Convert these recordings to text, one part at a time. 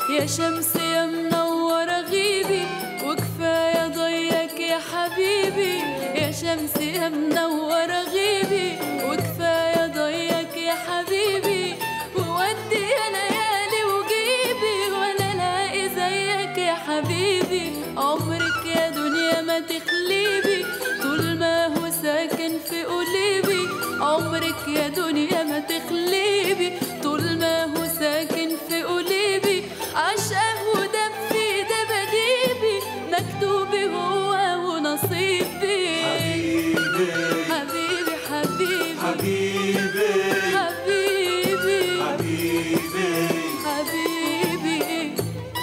يا شمس يا منورة غيبي وكفاية ضيك يا حبيبي يا شمس يا منورة غيبي وكفاية ضيك يا حبيبي وودي يا ليالي وجيبي ولا لاقي زيك يا حبيبي عمرك يا دنيا ما تخليبي طول ما هو ساكن في قلبي عمرك يا دنيا ما تخليبي طول ما هو ساكن في قلبي عشقه ودب في دباديبي مكتوبي هو ونصيبي حبيبي حبيبي حبيبي حبيبي حبيبي حبيبي حبيبي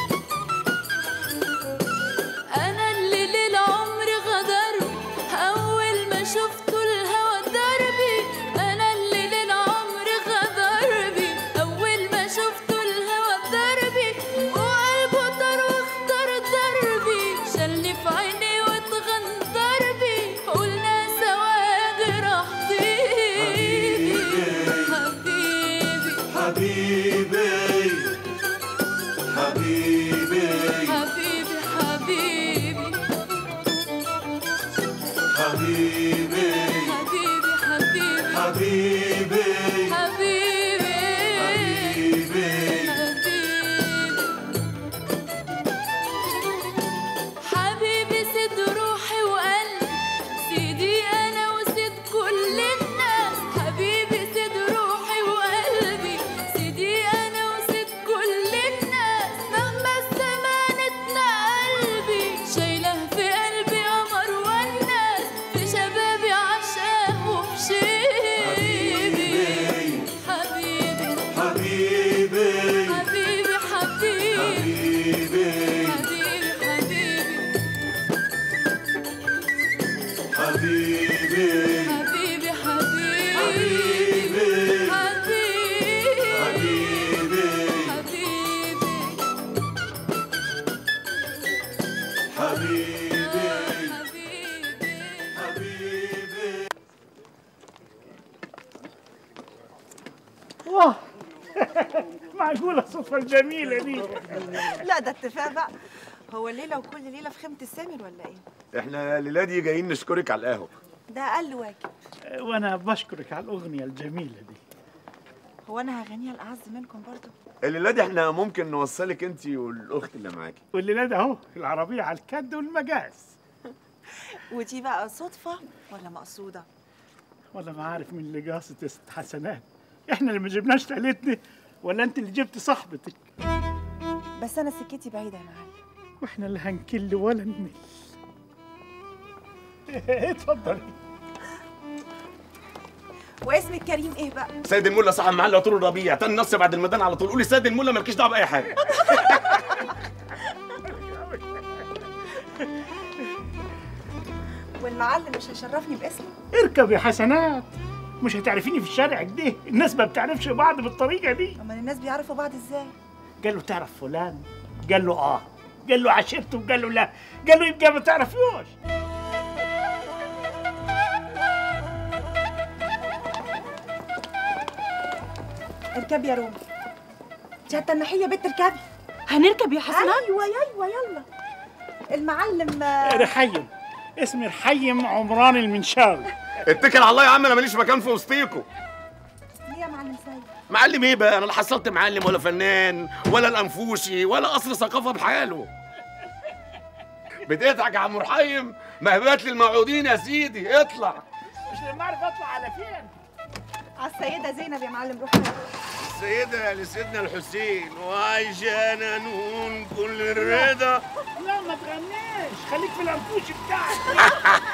أنا اللي للعمر غدر أول ما شفته الهوى دربي أنا اللي للعمر غدر بي أول ما شفته الهوى دربي وقلبه طار واختار دربي شالني في عيني واتغندر بي قلنا سوا راح طيبي حبيبي حبيبي حبيبي حبيبي حبيبي حبيبي حبيبي حبيبي حبيبي حبيبي حبيبي حبيبي سيد روحي وقلبي سيدي انا وسيد كل الناس حبيبي سيد روحي وقلبي سيدي انا وسيد كل الناس مهما الزمان قلبي شايله في قلبي قمر والناس في شبابي عشاه وفي شيبي حبيبي حبيبي حبيبي حبيبي حبيبي حبيبي حبيبي حبيبي حبيبي حبيبي حبيبي حبيبي حبيبي حبيبي حبيبي واه معقولة الصدفة الجميلة دي لا ده اتفاق بقى هو الليله وكل ليله في خيمه السامر ولا ايه احنا الليله دي جايين نشكرك على القهوه ده اقل واجب وأنا بشكرك على الأغنية الجميلة دي هو انا هغنيها الاعز منكم برضو الليله دي احنا ممكن نوصلك انت والاخت اللي معاكي والليلة ده أهو العربية على الكد والمجاز ودي بقى صدفه ولا مقصوده ولا ما عارف مين اللي قاصد يا ست حسنات احنا اللي ما جبناش ليلتنا ولا انت اللي جبت صاحبتك بس انا سكتي بعيده يا معلم واحنا اللي هنكل ولا نمل اتفضلي واسمك كريم ايه بقى سيد الملا صاحب محل طول الربيع تاني نص بعد الميدان على طول قولي سيد الملا مالكيش دعوه باي حاجه والمعلم مش هيشرفني باسمه اركب يا حسنات مش هتعرفيني في الشارع كده الناس ما بتعرفش بعض بالطريقة دي امال الناس بيعرفوا بعض ازاي قال له تعرف فلان قال له اه قال له عشرته قال له لا قال له يبقى ما تعرفوش اركبي يا رومي جت الناحيه بنت اركبي هنركب يا حسنات ايوه ايوه يلا المعلم آه، رحيم اسمي رحيم عمران المنشاوي اتكل على الله يا عم انا ماليش مكان في وسطيكوا ليه يا معلم سيد معلم ايه بقى انا لا حصلت معلم ولا فنان ولا الانفوشي ولا قصر ثقافه بحاله بتضحك يا عم رحيم مهبات لي الموعودين يا سيدي اطلع مش لما اعرف اطلع على فين على السيده زينب يا معلم روحي السيدة لسيدنا الحسين وعايشة نون كل الرضا لا ما تغنيش خليك في الانفوش بتاعك